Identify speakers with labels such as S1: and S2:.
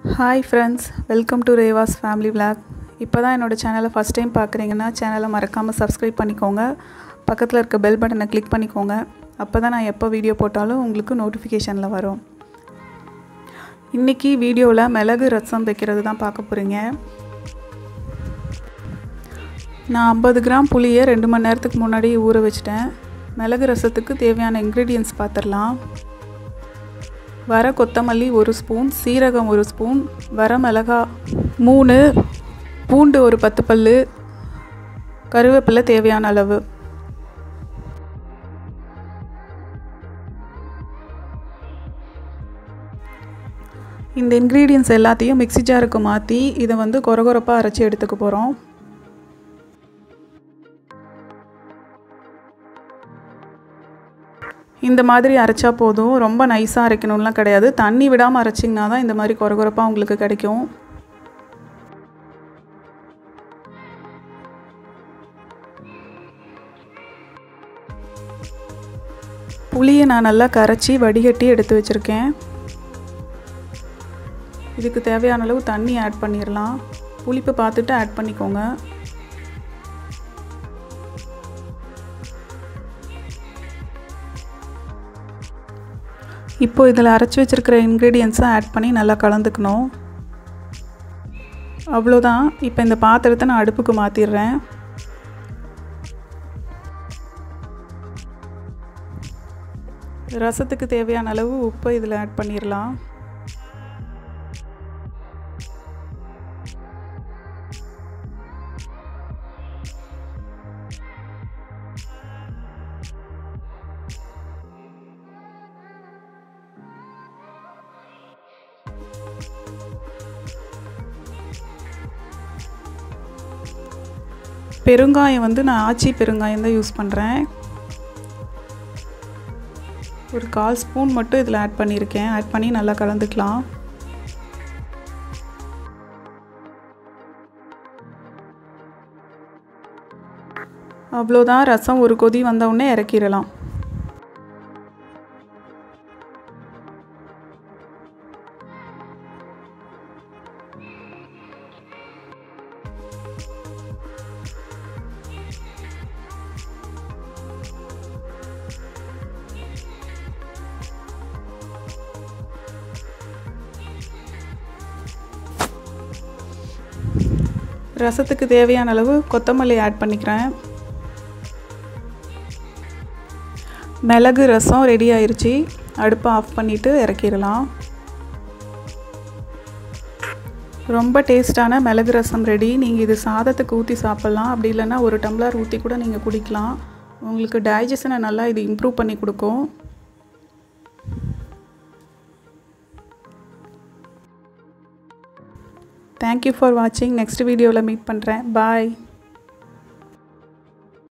S1: hi friends welcome to Reva's family vlog இப்போ தான் என்னோடய சேனலை ஃபஸ்ட் டைம் பார்க்குறீங்கன்னா சேனலை மறக்காமல் சப்ஸ்கிரைப் பண்ணிக்கோங்க பக்கத்தில் இருக்க பெல் பட்டனை கிளிக் பண்ணிக்கோங்க அப்போ தான் நான் எப்போ வீடியோ போட்டாலும் உங்களுக்கு நோட்டிஃபிகேஷனில் வரும் இன்றைக்கி வீடியோவில் மிளகு ரசம் வைக்கிறது தான் பார்க்க போகிறீங்க நான் ஐம்பது கிராம் புளியை ரெண்டு மணி நேரத்துக்கு முன்னாடி ஊற வச்சிட்டேன் மிளகு ரசத்துக்கு தேவையான இன்க்ரீடியன்ஸ் பார்த்துடலாம் வர கொத்தமல்லி ஒரு ஸ்பூன் சீரகம் ஒரு ஸ்பூன் வர மிளகா மூணு பூண்டு ஒரு பத்து பல் கருவேப்பிலை தேவையான அளவு இந்த இன்க்ரீடியன்ஸ் எல்லாத்தையும் மிக்ஸி ஜாருக்கு மாற்றி இதை வந்து கொரகொரப்பாக அரைச்சி எடுத்துக்க போகிறோம் இந்த மாதிரி அரைச்சா போதும் ரொம்ப நைஸாக அரைக்கணும்லாம் கிடையாது தண்ணி விடாமல் அரைச்சிங்கன்னா தான் இந்த மாதிரி கொரகொரப்பாக உங்களுக்கு கிடைக்கும் புளியை நான் நல்லா கரைச்சி வடிகட்டி எடுத்து வச்சுருக்கேன் இதுக்கு தேவையான அளவு தண்ணி ஆட் பண்ணிடலாம் புளிப்பு பார்த்துட்டு ஆட் பண்ணிக்கோங்க இப்போ இதில் அரைச்சி வச்சுருக்கிற இன்க்ரீடியன்ஸை ஆட் பண்ணி நல்லா கலந்துக்கணும் அவ்வளோதான் இப்போ இந்த பாத்திரத்தை நான் அடுப்புக்கு மாற்றிடுறேன் ரசத்துக்கு தேவையான அளவு உப்பை இதில் ஆட் பண்ணிடலாம் பெருங்காயம் வந்து நான் ஆச்சி பெருங்காயம் தான் யூஸ் பண்ணுறேன் ஒரு கால் ஸ்பூன் மட்டும் இதில் ஆட் பண்ணியிருக்கேன் ஆட் பண்ணி நல்லா கலந்துக்கலாம் அவ்வளோதான் ரசம் ஒரு கொதி வந்தவுடனே இறக்கிடலாம் ரசத்துக்கு தேவையான அளவு கொத்தமல்லி ஆட் பண்ணிக்கிறேன் மிளகு ரசம் ரெடி ஆயிடுச்சு அடுப்பை ஆஃப் பண்ணிவிட்டு இறக்கிடலாம் ரொம்ப டேஸ்டான மிளகு ரசம் ரெடி நீங்கள் இது சாதத்துக்கு ஊற்றி சாப்பிட்லாம் அப்படி இல்லைன்னா ஒரு டம்ளர் ஊற்றி கூட நீங்கள் குடிக்கலாம் உங்களுக்கு டைஜஷனை நல்லா இது இம்ப்ரூவ் பண்ணி கொடுக்கும் தேங்க்யூ ஃபார் வாட்சிங் நெக்ஸ்ட் வீடியோவில் மீட் பண்ணுறேன் பாய்